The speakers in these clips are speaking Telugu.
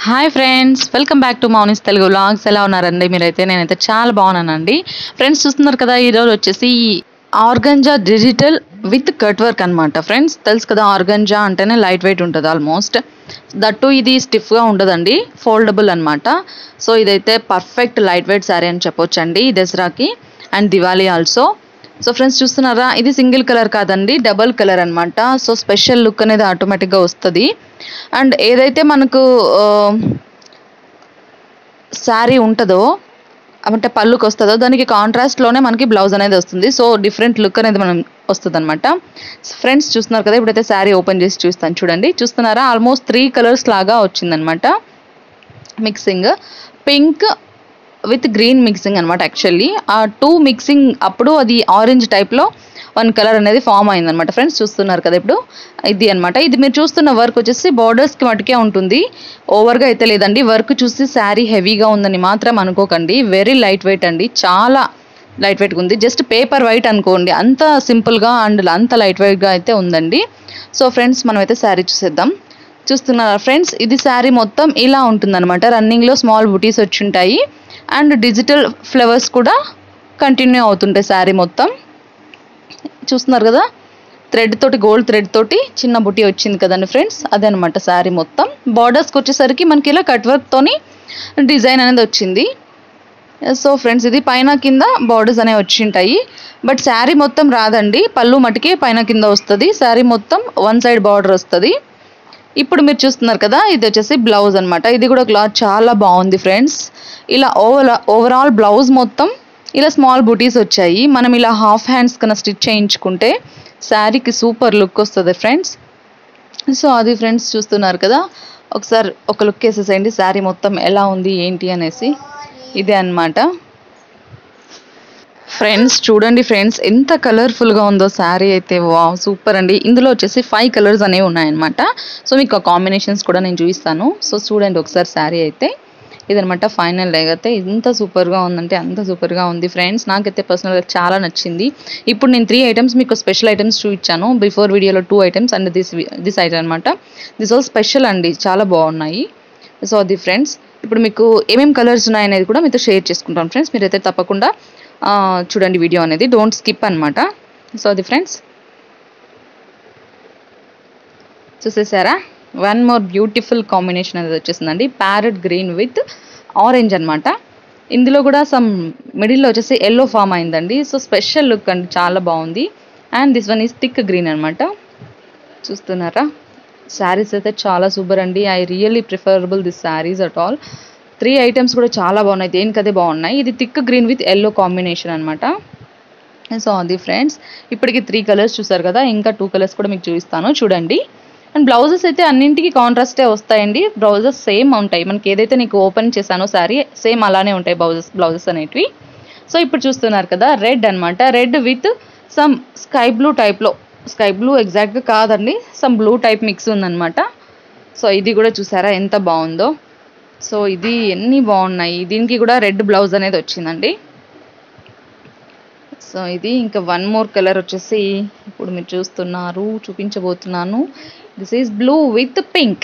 hi friends welcome back to Mouni's Telugu vlogs ఎలా ఉన్నారండి మీరైతే నేనైతే చాలా బాగున్నానండి ఫ్రెండ్స్ చూస్తున్నారు కదా ఈరోజు వచ్చేసి organza digital with cut work అనమాట ఫ్రెండ్స్ తెలుసు కదా ఆర్గంజా అంటేనే లైట్ వెయిట్ ఉంటుంది ఆల్మోస్ట్ దట్టు ఇది స్టిఫ్గా ఉండదండి ఫోల్డబుల్ అనమాట సో ఇదైతే పర్ఫెక్ట్ లైట్ వెయిట్ శారీ అని చెప్పొచ్చండి ఈ దసరాకి and Diwali also so friends చూస్తున్నారా ఇది సింగిల్ కలర్ కాదండి డబల్ కలర్ అన్నమాట సో స్పెషల్ లుక్ అనేది ఆటోమేటిక్గా వస్తుంది అండ్ ఏదైతే మనకు శారీ ఉంటుందో అంటే పళ్ళుకి వస్తుందో దానికి కాంట్రాస్ట్లోనే మనకి బ్లౌజ్ అనేది వస్తుంది సో డిఫరెంట్ లుక్ అనేది మనం వస్తుంది అనమాట ఫ్రెండ్స్ చూస్తున్నారు కదా ఇప్పుడైతే శారీ ఓపెన్ చేసి చూస్తాను చూడండి చూస్తున్నారా ఆల్మోస్ట్ త్రీ కలర్స్ లాగా వచ్చిందనమాట mixing pink with green mixing అనమాట యాక్చువల్లీ ఆ టూ మిక్సింగ్ అప్పుడు అది ఆరెంజ్ టైప్లో వన్ కలర్ అనేది ఫామ్ అయింది అనమాట ఫ్రెండ్స్ చూస్తున్నారు కదా ఇప్పుడు ఇది అనమాట ఇది మీరు చూస్తున్న వర్క్ వచ్చేసి బార్డర్స్కి మటుకే ఉంటుంది ఓవర్గా అయితే లేదండి వర్క్ చూసి శారీ హెవీగా ఉందని మాత్రం అనుకోకండి వెరీ లైట్ వెయిట్ అండి చాలా లైట్ వెయిట్గా ఉంది జస్ట్ పేపర్ వైట్ అనుకోండి అంత సింపుల్గా అండ్ అంత లైట్ వెయిట్గా అయితే ఉందండి సో ఫ్రెండ్స్ మనమైతే శారీ చూసేద్దాం చూస్తున్నారా ఫ్రెండ్స్ ఇది శారీ మొత్తం ఇలా ఉంటుందన్నమాట రన్నింగ్లో స్మాల్ బుటీస్ వచ్చి ఉంటాయి అండ్ డిజిటల్ ఫ్లవర్స్ కూడా కంటిన్యూ అవుతుంటాయి శారీ మొత్తం చూస్తున్నారు కదా థ్రెడ్ తోటి గోల్డ్ థ్రెడ్ తోటి చిన్న బుటీ వచ్చింది కదండి ఫ్రెండ్స్ అదనమాట శారీ మొత్తం బార్డర్స్కి వచ్చేసరికి మనకి ఇలా కట్ వర్క్తోని డిజైన్ అనేది వచ్చింది సో ఫ్రెండ్స్ ఇది పైన కింద బార్డర్స్ అనేవి వచ్చి ఉంటాయి బట్ శారీ మొత్తం రాదండి పళ్ళు మటుకే పైన కింద వస్తుంది శారీ మొత్తం వన్ సైడ్ బార్డర్ వస్తుంది ఇప్పుడు మీరు చూస్తున్నారు కదా ఇది వచ్చేసి బ్లౌజ్ అనమాట ఇది కూడా క్లాత్ చాలా బాగుంది ఫ్రెండ్స్ ఇలా ఓవర్ ఓవరాల్ బ్లౌజ్ మొత్తం ఇలా స్మాల్ బుటీస్ వచ్చాయి మనం ఇలా హాఫ్ హ్యాండ్స్ కన్నా స్టిచ్ చేయించుకుంటే శారీకి సూపర్ లుక్ వస్తుంది ఫ్రెండ్స్ సో అది ఫ్రెండ్స్ చూస్తున్నారు కదా ఒకసారి ఒక లుక్ వేసేసేయండి శారీ మొత్తం ఎలా ఉంది ఏంటి అనేసి ఇదే అన్నమాట ఫ్రెండ్స్ చూడండి ఫ్రెండ్స్ ఎంత కలర్ఫుల్గా ఉందో శారీ అయితే వా సూపర్ అండి ఇందులో వచ్చేసి ఫైవ్ కలర్స్ అనేవి ఉన్నాయన్నమాట సో మీకు ఆ కాంబినేషన్స్ కూడా నేను చూపిస్తాను సో చూడండి ఒకసారి శారీ అయితే ఇదనమాట ఫైనల్ అయితే ఎంత సూపర్గా ఉందంటే అంత సూపర్గా ఉంది ఫ్రెండ్స్ నాకైతే పర్సనల్గా చాలా నచ్చింది ఇప్పుడు నేను త్రీ ఐటమ్స్ మీకు స్పెషల్ ఐటమ్స్ చూపించాను బిఫోర్ వీడియోలో two items and this this item అనమాట దిస్ ఆల్ స్పెషల్ అండి చాలా బాగున్నాయి సో అది ఫ్రెండ్స్ ఇప్పుడు మీకు ఏమేమి కలర్స్ ఉన్నాయనేది కూడా మీతో షేర్ చేసుకుంటాను ఫ్రెండ్స్ మీరైతే తప్పకుండా చూడండి వీడియో అనేది డోంట్ స్కిప్ అనమాట సో అది ఫ్రెండ్స్ చూసేసారా వన్ మోర్ బ్యూటిఫుల్ కాంబినేషన్ అనేది వచ్చేసిందండి ప్యారెట్ గ్రీన్ విత్ ఆరెంజ్ అనమాట ఇందులో కూడా సమ్ మిడిల్లో వచ్చేసి ఎల్లో ఫామ్ అయిందండి సో స్పెషల్ లుక్ అండి చాలా బాగుంది and this one is thick green అనమాట చూస్తున్నారా శారీస్ అయితే చాలా సూపర్ అండి I really preferable this saris at all three items కూడా చాలా బాగున్నాయి దేనికదే బాగున్నాయి ఇది thick green with yellow combination అనమాట సో అది ఫ్రెండ్స్ ఇప్పటికి త్రీ కలర్స్ చూసారు కదా ఇంకా టూ కలర్స్ కూడా మీకు చూపిస్తాను చూడండి అండ్ బ్లౌజెస్ అయితే అన్నింటికి కాంట్రాస్టే వస్తాయండి బ్లౌజెస్ సేమ్ ఉంటాయి మనకి ఏదైతే నీకు ఓపెన్ చేశానో శారీ సేమ్ అలానే ఉంటాయి బ్లౌజెస్ బ్లౌజెస్ అనేటివి సో ఇప్పుడు చూస్తున్నారు కదా రెడ్ అనమాట red with some sky blue టైప్లో స్కై బ్లూ ఎగ్జాక్ట్గా కాదండి సమ్ బ్లూ టైప్ మిక్స్ ఉందన్నమాట సో ఇది కూడా చూసారా ఎంత బాగుందో సో ఇది ఎన్ని బాగున్నాయి దీనికి కూడా రెడ్ బ్లౌజ్ అనేది వచ్చిందండి సో ఇది ఇంకా వన్ మోర్ కలర్ వచ్చేసి ఇప్పుడు మీరు చూస్తున్నారు చూపించబోతున్నాను this is blue with pink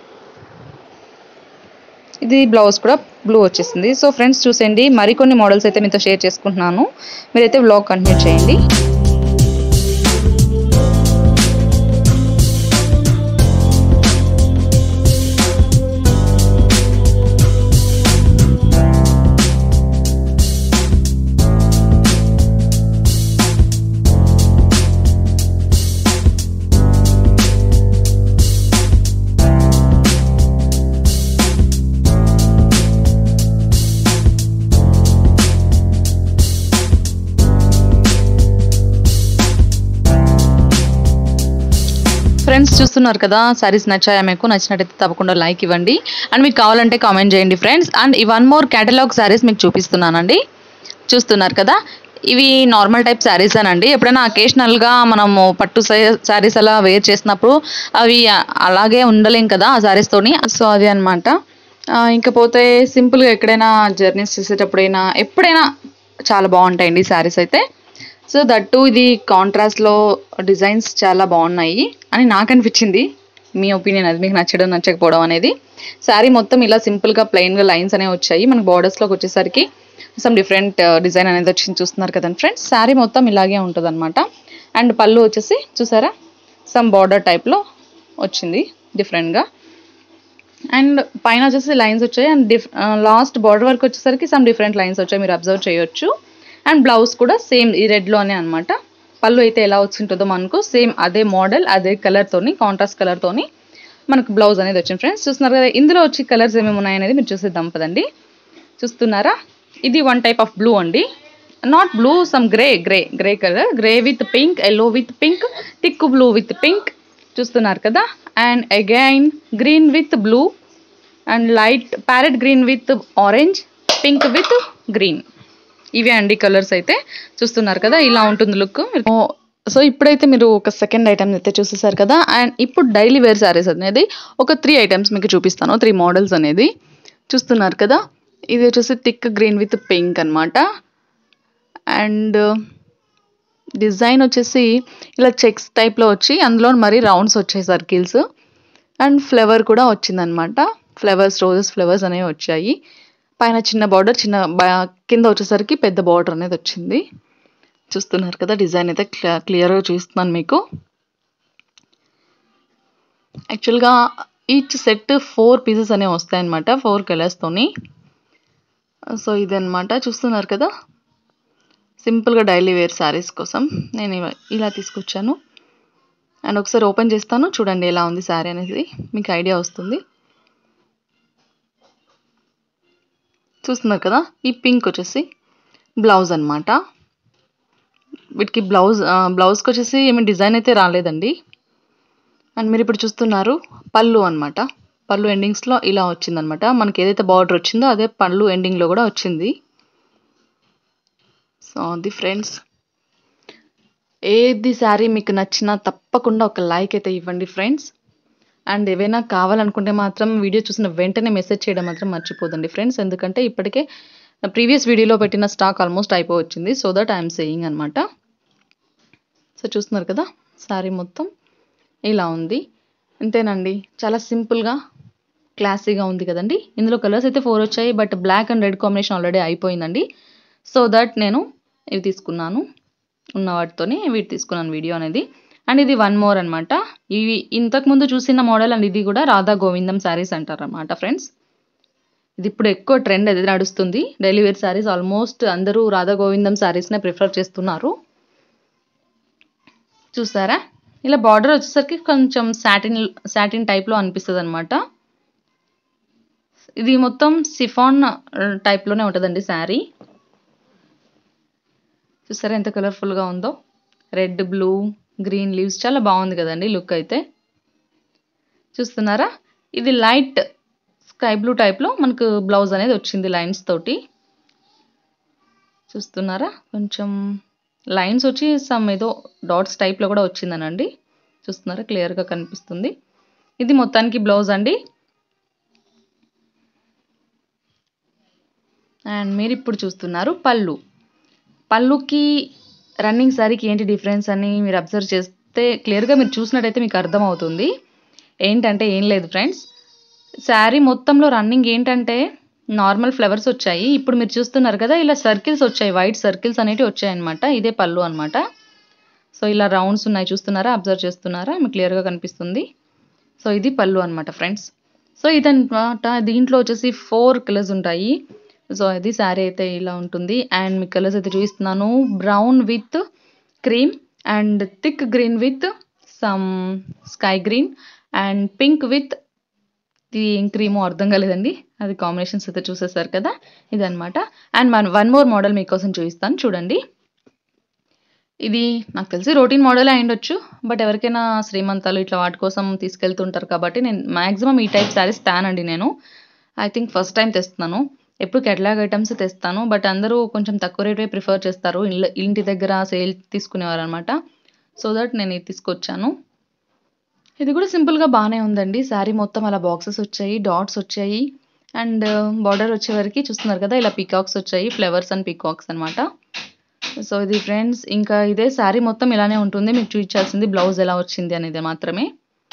ఇది బ్లౌజ్ కూడా బ్లూ వచ్చేసింది సో ఫ్రెండ్స్ చూసేయండి మరికొన్ని మోడల్స్ అయితే మీతో షేర్ చేసుకుంటున్నాను మీరైతే వ్లాగ్ కంటిన్యూ చేయండి ఫ్రెండ్స్ చూస్తున్నారు కదా సారీస్ నచ్చాయా మీకు నచ్చినట్టయితే తప్పకుండా లైక్ ఇవ్వండి అండ్ మీకు కావాలంటే కామెంట్ చేయండి ఫ్రెండ్స్ అండ్ ఈ వన్ మోర్ కేటలాగ్ శారీస్ మీకు చూపిస్తున్నానండి చూస్తున్నారు కదా ఇవి నార్మల్ టైప్ శారీస్ అనండి ఎప్పుడైనా అకేషనల్గా మనము పట్టు శారీస్ అలా వేర్ చేసినప్పుడు అవి అలాగే ఉండలేం కదా ఆ శారీస్తోని సో అది అనమాట ఇంకపోతే సింపుల్గా ఎక్కడైనా జర్నీస్ చేసేటప్పుడైనా ఎప్పుడైనా చాలా బాగుంటాయండి శారీస్ అయితే సో దట్టు ఇది కాంట్రాస్ట్లో డిజైన్స్ చాలా బాగున్నాయి అని నాకు అనిపించింది మీ ఒపీనియన్ అది మీకు నచ్చడం నచ్చకపోవడం అనేది శారీ మొత్తం ఇలా సింపుల్గా ప్లెయిన్గా లైన్స్ అనేవి వచ్చాయి మనకి బార్డర్స్లోకి వచ్చేసరికి సమ్ డిఫరెంట్ డిజైన్ అనేది వచ్చింది చూస్తున్నారు కదండి ఫ్రెండ్స్ శారీ మొత్తం ఇలాగే ఉంటుంది అనమాట అండ్ పళ్ళు వచ్చేసి చూసారా సమ్ బార్డర్ టైప్లో వచ్చింది డిఫరెంట్గా అండ్ పైన వచ్చేసి లైన్స్ వచ్చాయి అండ్ డిఫ్ లాస్ట్ బార్డర్ వరకు వచ్చేసరికి సమ్ డిఫరెంట్ లైన్స్ వచ్చాయి మీరు అబ్జర్వ్ చేయొచ్చు అండ్ బ్లౌజ్ కూడా సేమ్ ఈ రెడ్లోనే అనమాట పళ్ళు అయితే ఎలా వచ్చింటుందో మనకు సేమ్ అదే మోడల్ అదే కలర్తోని కాంట్రాస్ట్ కలర్తోని మనకు బ్లౌజ్ అనేది వచ్చింది ఫ్రెండ్స్ చూస్తున్నారు కదా ఇందులో వచ్చి కలర్స్ ఏమేమి ఉన్నాయనేది మీరు చూసేద్దాం పదండి చూస్తున్నారా ఇది వన్ టైప్ ఆఫ్ బ్లూ అండి not blue some grey grey grey colour grey with pink yellow with pink thick blue with pink చూస్తున్నారు కదా and again green with blue and light parrot green with orange pink with green ఇవే అండి కలర్స్ అయితే చూస్తున్నారు కదా ఇలా ఉంటుంది లుక్ సో ఇప్పుడైతే మీరు ఒక సెకండ్ ఐటమ్ అయితే చూసేసారు కదా అండ్ ఇప్పుడు డైలీ వేర్ శారీస్ అనేది ఒక త్రీ ఐటమ్స్ మీకు చూపిస్తాను త్రీ మోడల్స్ అనేది చూస్తున్నారు కదా ఇది వచ్చేసి థిక్ గ్రీన్ విత్ పింక్ అన్నమాట అండ్ డిజైన్ వచ్చేసి ఇలా చెక్స్ టైప్లో వచ్చి అందులో మరి రౌండ్స్ వచ్చాయి సర్కిల్స్ అండ్ ఫ్లవర్ కూడా వచ్చిందనమాట ఫ్లవర్స్ రోజెస్ ఫ్లవర్స్ అనేవి వచ్చాయి పైన చిన్న బార్డర్ చిన్న బ- కింద వచ్చేసరికి పెద్ద బార్డర్ అనేది వచ్చింది చూస్తున్నారు కదా డిజైన్ అయితే క్లియర్ క్లియర్గా చూస్తున్నాను మీకు యాక్చువల్గా ఈచ్ సెట్ ఫోర్ పీసెస్ అనేవి వస్తాయన్నమాట ఫోర్ కలర్స్తోని సో ఇదన్నమాట చూస్తున్నారు కదా సింపుల్గా డైలీ వేర్ శారీస్ కోసం నేను ఇవ- ఇలా తీసుకొచ్చాను అండ్ ఒకసారి ఓపెన్ చేస్తాను చూడండి ఎలా ఉంది శారీ అనేది మీకు ఐడియా వస్తుంది చూస్తున్నారు కదా ఈ పింక్ వచ్చేసి బ్లౌజ్ అన్నమాట వీటికి బ్లౌజ్ ఆ, బ్లౌజ్కి వచ్చేసి ఏమి డిజైన్ అయితే రాలేదండి అండ్ మీరు ఇప్పుడు చూస్తున్నారు పళ్ళు అన్నమాట పళ్ళు ఎండింగ్స్లో ఇలా వచ్చిందనమాట మనకి ఏదైతే బార్డర్ వచ్చిందో అదే పళ్ళు ఎండింగ్లో కూడా వచ్చింది సో అది ఫ్రెండ్స్ ఏది శారీ మీకు నచ్చినా తప్పకుండా ఒక లైక్ అయితే ఇవ్వండి ఫ్రెండ్స్ అండ్ ఏవైనా కావాలనుకుంటే మాత్రం వీడియో చూసిన వెంటనే మెసేజ్ చేయడం మాత్రం మర్చిపోదండి ఫ్రెండ్స్ ఎందుకంటే ఇప్పటికే ప్రీవియస్ వీడియోలో పెట్టిన స్టాక్ ఆల్మోస్ట్ అయిపోవచ్చింది సో దట్ ఐఎమ్ సేయింగ్ అనమాట సో చూస్తున్నారు కదా శారీ మొత్తం ఇలా ఉంది అంతేనండి చాలా సింపుల్గా క్లాసీగా ఉంది కదండి ఇందులో కలర్స్ అయితే ఫోర్ వచ్చాయి but black and red combination already అయిపోయిందండి సో దట్ నేను ఇవి తీసుకున్నాను ఉన్న వాటితోనే వీటి తీసుకున్నాను వీడియో అనేది అండ్ ఇది వన్ మోర్ అనమాట ఇవి ఇంతకుముందు చూసిన మోడల్ అండ్ ఇది కూడా రాధా గోవిందం శారీస్ అంటారు అనమాట ఫ్రెండ్స్ ఇది ఇప్పుడు ఎక్కువ ట్రెండ్ అది నడుస్తుంది డైలీ వేర్ శారీస్ ఆల్మోస్ట్ అందరూ రాధా గోవిందం శారీస్నే ప్రిఫర్ చేస్తున్నారు చూసారా ఇలా బార్డర్ వచ్చేసరికి కొంచెం సాటిన్ సాటిన్ టైప్లో అనిపిస్తుంది అనమాట ఇది మొత్తం సిఫాన్ టైప్లోనే ఉంటుందండి శారీ చూసారా ఎంత కలర్ఫుల్గా ఉందో రెడ్ బ్లూ గ్రీన్ లీవ్స్ చాలా బాగుంది కదండి లుక్ అయితే చూస్తున్నారా ఇది లైట్ స్కై బ్లూ టైప్లో మనకు బ్లౌజ్ అనేది వచ్చింది లైన్స్ తోటి చూస్తున్నారా కొంచెం లైన్స్ వచ్చి సమ్ ఏదో డాట్స్ టైప్లో కూడా వచ్చిందనండి చూస్తున్నారా క్లియర్గా కనిపిస్తుంది ఇది మొత్తానికి బ్లౌజ్ అండి అండ్ మీరు ఇప్పుడు చూస్తున్నారు పళ్ళు పళ్ళుకి రన్నింగ్ శారీకి ఏంటి డిఫరెన్స్ అని మీరు అబ్జర్వ్ చేస్తే క్లియర్గా మీరు చూసినట్టయితే మీకు అర్థమవుతుంది ఏంటంటే ఏం లేదు ఫ్రెండ్స్ శారీ మొత్తంలో రన్నింగ్ ఏంటంటే నార్మల్ ఫ్లవర్స్ వచ్చాయి ఇప్పుడు మీరు చూస్తున్నారు కదా ఇలా సర్కిల్స్ వచ్చాయి వైట్ సర్కిల్స్ అనేవి వచ్చాయి అనమాట ఇదే పళ్ళు అనమాట సో ఇలా రౌండ్స్ ఉన్నాయి చూస్తున్నారా అబ్జర్వ్ చేస్తున్నారా మీకు క్లియర్గా కనిపిస్తుంది సో ఇది పళ్ళు అనమాట ఫ్రెండ్స్ సో ఇదన్నమాట దీంట్లో వచ్చేసి ఫోర్ కలర్స్ ఉంటాయి సో అది శారీ అయితే ఇలా ఉంటుంది అండ్ మీ కలర్స్ అయితే చూపిస్తున్నాను brown with cream and thick green with some sky green and pink with ఇది ఏం క్రీమో అర్థం కాలేదండి అది కాంబినేషన్స్ అయితే చూసేసారు కదా ఇదనమాట అండ్ మన వన్ మోర్ మోడల్ మీకోసం చూపిస్తాను చూడండి ఇది నాకు తెలిసి రొటీన్ మోడల్ అయి ఉండొచ్చు బట్ ఎవరికైనా శ్రీమంతాలు ఇట్లా వాటి కోసం తీసుకెళ్తుంటారు కాబట్టి నేను మ్యాక్సిమం ఈ టైప్ శారీస్ అండి నేను ఐ థింక్ ఫస్ట్ టైం తెస్తున్నాను ఎప్పుడు కెటలాగ్ ఐటమ్స్ తెస్తాను బట్ అందరూ కొంచెం తక్కువ రేటే ప్రిఫర్ చేస్తారు ఇళ్ళ ఇంటి దగ్గర సేల్ తీసుకునేవారు అనమాట సో దట్ నేను ఇది తీసుకొచ్చాను ఇది కూడా సింపుల్గా బాగానే ఉందండి శారీ మొత్తం అలా బాక్సెస్ వచ్చాయి డాట్స్ వచ్చాయి అండ్ బార్డర్ వచ్చేవరకు చూస్తున్నారు కదా ఇలా పీకాక్స్ వచ్చాయి ఫ్లవర్స్ అండ్ పీకాక్స్ అనమాట సో ఇది ఫ్రెండ్స్ ఇంకా ఇదే శారీ మొత్తం ఇలానే ఉంటుంది మీకు చూపించాల్సింది బ్లౌజ్ ఎలా వచ్చింది అనేది మాత్రమే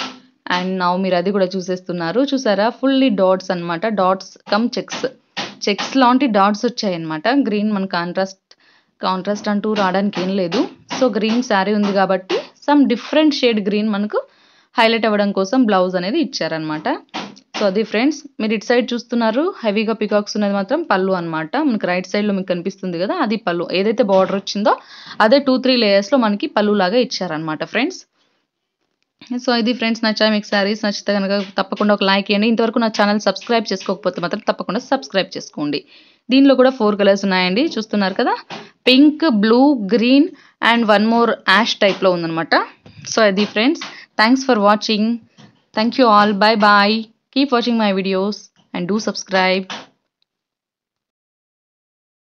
అండ్ నౌ మీరు అది కూడా చూసేస్తున్నారు చూసారా ఫుల్లీ డాట్స్ అన్నమాట డాట్స్ కమ్ చెక్స్ చెక్స్ లాంటి డాట్స్ వచ్చాయి అనమాట గ్రీన్ మన కాంట్రాస్ట్ కాంట్రాస్ట్ అంటూ రావడానికి ఏం లేదు సో గ్రీన్ శారీ ఉంది కాబట్టి సమ్ డిఫరెంట్ షేడ్ గ్రీన్ మనకు హైలైట్ అవ్వడం కోసం బ్లౌజ్ అనేది ఇచ్చారనమాట సో అది ఫ్రెండ్స్ మీరు ఇటు సైడ్ చూస్తున్నారు హెవీగా పికాక్స్ ఉన్నది మాత్రం పళ్ళు అనమాట మనకి రైట్ సైడ్లో మీకు కనిపిస్తుంది కదా అది పళ్ళు ఏదైతే బార్డర్ వచ్చిందో అదే టూ త్రీ లేయర్స్లో మనకి పళ్ళు లాగా ఇచ్చారనమాట ఫ్రెండ్స్ సో ఇది ఫ్రెండ్స్ నచ్చాయి మీకు శారీస్ నచ్చితే కనుక తప్పకుండా ఒక లైక్ ఇవ్వండి ఇంతవరకు నా ఛానల్ సబ్స్క్రైబ్ చేసుకోకపోతే మాత్రం తప్పకుండా సబ్స్క్రైబ్ చేసుకోండి దీనిలో కూడా ఫోర్ కలర్స్ ఉన్నాయండి చూస్తున్నారు కదా pink blue green and one more ash టైప్లో ఉందన్నమాట సో ఇది friends thanks for watching thank you all bye bye keep watching my videos and do subscribe